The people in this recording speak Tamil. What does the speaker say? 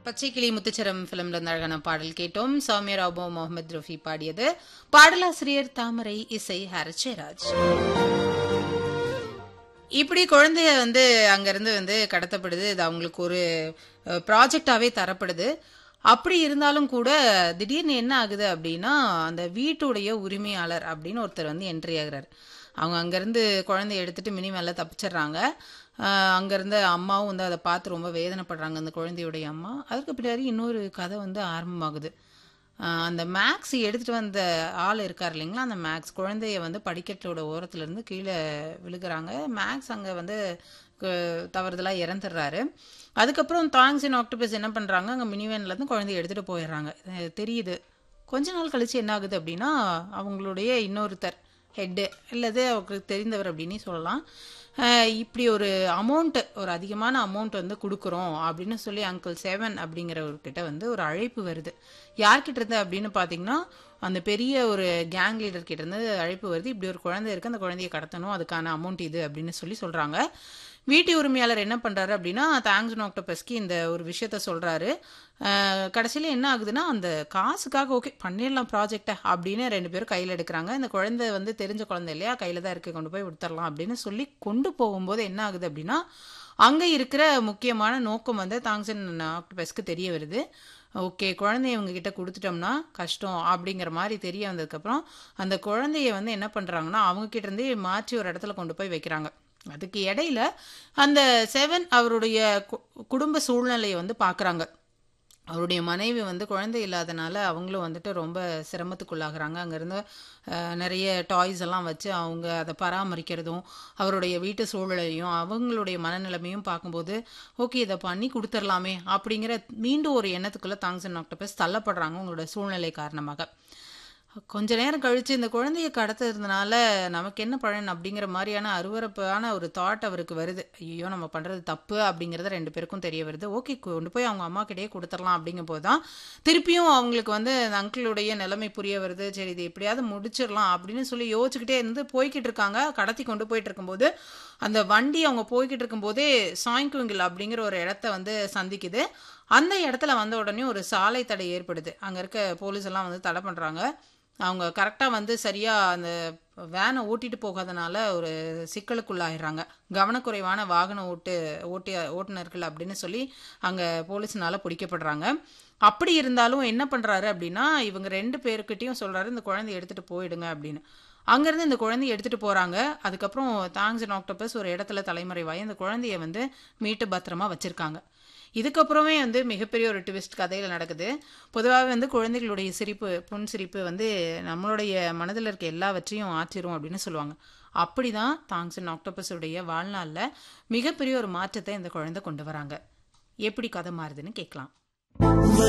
பச்சைக்கிளி முத்துச்சரம் ஃபிலிம்ல இருந்து அழகான பாடல் கேட்டோம் சௌமியா ராபோ முகமது ரஃபி பாடியது பாடலாசிரியர் தாமரை இசை ஹரச்சேராஜ் இப்படி குழந்தைய வந்து அங்கிருந்து வந்து கடத்தப்படுது இது அவங்களுக்கு ஒரு ப்ராஜெக்டாவே தரப்படுது அப்படி இருந்தாலும் கூட திடீர்னு என்ன ஆகுது அப்படின்னா அந்த வீட்டுடைய உரிமையாளர் அப்படின்னு ஒருத்தர் வந்து என்ட்ரி ஆகுறாரு அவங்க அங்கேருந்து குழந்தைய எடுத்துட்டு மினி மேலே தப்பிச்சிடுறாங்க ஆஹ் அங்கிருந்த அம்மாவும் வந்து அதை பார்த்து ரொம்ப வேதனைப்படுறாங்க அந்த குழந்தையுடைய அம்மா அதுக்கு பின்னாடி இன்னொரு கதை வந்து ஆரம்பமாகுது ஆஹ் அந்த மேக்ஸ் எடுத்துட்டு வந்த ஆள் இருக்கார் இல்லைங்களா அந்த மேக்ஸ் குழந்தைய வந்து படிக்கட்டோட ஓரத்துல இருந்து கீழே விழுகுறாங்க மேக்ஸ் அங்க வந்து கு- தவறுதலா இறந்துடுறாரு அதுக்கப்புறம் தாங்ஸ் இன் ஆக்டோபஸ் என்ன பண்றாங்க அங்க மினிவேன்ல இருந்து குழந்தைய எடுத்துட்டு போயிடுறாங்க இது தெரியுது கொஞ்ச நாள் கழிச்சு என்ன ஆகுது அப்படின்னா அவங்களுடைய இன்னொருத்தர் ஹெட்டு அல்லது அவருக்கு தெரிந்தவர் அப்படின்னே சொல்லலாம் அஹ் இப்படி ஒரு அமௌண்ட் ஒரு அதிகமான அமௌண்ட் வந்து கொடுக்குறோம் அப்படின்னு சொல்லி அங்கிள் செவன் அப்படிங்கிறவர்கிட்ட வந்து ஒரு அழைப்பு வருது யார்கிட்ட இருந்து அப்படின்னு பார்த்தீங்கன்னா அந்த பெரிய ஒரு கேங் லீடர் கிட்ட இருந்து அழைப்பு வருது இப்படி ஒரு குழந்தை இருக்கு அந்த குழந்தைய கடத்தணும் அதுக்கான அமௌண்ட் இது அப்படின்னு சொல்லி சொல்றாங்க வீட்டு உரிமையாளர் என்ன பண்றாரு அப்படின்னா தேங்க்ஸ் ஆக்டோபஸ்க்கு இந்த ஒரு விஷயத்த சொல்றாரு அஹ் கடைசியில என்ன ஆகுதுன்னா அந்த காசுக்காக ஓகே பண்ணிடலாம் ப்ராஜெக்டை அப்படின்னு ரெண்டு பேரும் கையில் எடுக்கிறாங்க இந்த குழந்தை வந்து தெரிஞ்ச குழந்தை இல்லையா கையில தான் இருக்கு கொண்டு போய் விடுத்துடலாம் அப்படின்னு சொல்லி கொண்டு போகும்போது என்ன ஆகுது அப்படின்னா அங்க இருக்கிற முக்கியமான நோக்கம் வந்து தாங்ஸன் ஆக்டோபஸ்க்கு தெரிய வருது ஓகே குழந்தைய இவங்க கிட்ட கொடுத்துட்டோம்னா கஷ்டம் அப்படிங்கிற மாதிரி தெரிய வந்ததுக்கப்புறம் அந்த குழந்தைய வந்து என்ன பண்றாங்கன்னா அவங்க கிட்ட இருந்தே மாற்றி ஒரு இடத்துல கொண்டு போய் வைக்கிறாங்க அதுக்கு இடையில அந்த செவன் அவருடைய கு- குடும்ப சூழ்நிலையை வந்து பார்க்கறாங்க அவருடைய மனைவி வந்து குழந்தை இல்லாதனால அவங்களும் வந்துட்டு ரொம்ப சிரமத்துக்குள்ளாகிறாங்க அங்கேருந்து நிறைய டாய்ஸ் எல்லாம் வச்சு அவங்க அதை பராமரிக்கிறதும் அவருடைய வீட்டு சூழலையும் அவங்களுடைய மனநிலைமையும் பார்க்கும்போது ஓகே இதை பண்ணி கொடுத்துடலாமே அப்படிங்கிற மீண்டும் ஒரு எண்ணத்துக்குள்ள தாங்ஸன் ஆக்டோபஸ் தள்ளப்படுறாங்க உங்களோட சூழ்நிலை காரணமாக கொஞ்ச நேரம் கழிச்சு இந்த குழந்தைய கடத்துறதுனால நமக்கு என்ன பலன் அப்படிங்கிற மாதிரியான அருவருப்பான ஒரு தாட் அவருக்கு வருது ஐயோ நம்ம பண்றது தப்பு அப்படிங்கறது ரெண்டு பேருக்கும் தெரிய வருது ஓகே கொண்டு போய் அவங்க அம்மா கிட்டயே கொடுத்துடலாம் அப்படிங்கும் போதுதான் திருப்பியும் அவங்களுக்கு வந்து அந்த அங்கிளுடைய நிலைமை புரிய வருது சரி இது எப்படியாவது முடிச்சிடலாம் அப்படின்னு சொல்லி யோசிச்சுக்கிட்டே இருந்து போய்கிட்டு இருக்காங்க கடத்தி கொண்டு போயிட்டு இருக்கும்போது அந்த வண்டி அவங்க போய்கிட்டு இருக்கும்போதே சாய்க்குங்கில் அப்படிங்கிற ஒரு இடத்த வந்து சந்திக்குது அந்த இடத்துல வந்த உடனே ஒரு சாலை தடை ஏற்படுது அங்க இருக்க போலீஸ் எல்லாம் வந்து தடை பண்றாங்க அவங்க கரெக்டாக வந்து சரியாக அந்த வேனை ஓட்டிட்டு போகாதனால ஒரு சிக்கலுக்குள்ளாயிடுறாங்க கவனக்குறைவான வாகன ஓட்டு ஓட்டிய ஓட்டுநர்கள் அப்படின்னு சொல்லி அங்கே போலீஸ்னால பிடிக்கப்படுறாங்க அப்படி இருந்தாலும் என்ன பண்ணுறாரு அப்படின்னா இவங்க ரெண்டு பேருக்கிட்டையும் சொல்கிறாரு இந்த குழந்தைய எடுத்துகிட்டு போயிடுங்க அப்படின்னு அங்கேருந்து இந்த குழந்தைய எடுத்துகிட்டு போகிறாங்க அதுக்கப்புறம் தாங்ஸ் அண்ட் ஆக்டோபஸ் ஒரு இடத்துல தலைமறைவாகி அந்த குழந்தைய வந்து மீட்டு பத்திரமா வச்சுருக்காங்க இதுக்கப்புறமே வந்து மிகப்பெரிய ஒரு ட்விஸ்ட் கதையில் நடக்குது பொதுவாகவே வந்து குழந்தைகளுடைய சிரிப்பு புன் சிரிப்பு வந்து நம்மளுடைய மனதில் இருக்க எல்லாவற்றையும் ஆற்றிரும் அப்படின்னு சொல்லுவாங்க அப்படிதான் தாங்ஸன் ஆக்டோபஸுடைய வாழ்நாளில் மிகப்பெரிய ஒரு மாற்றத்தை இந்த குழந்தை கொண்டு வராங்க எப்படி கதை மாறுதுன்னு கேட்கலாம்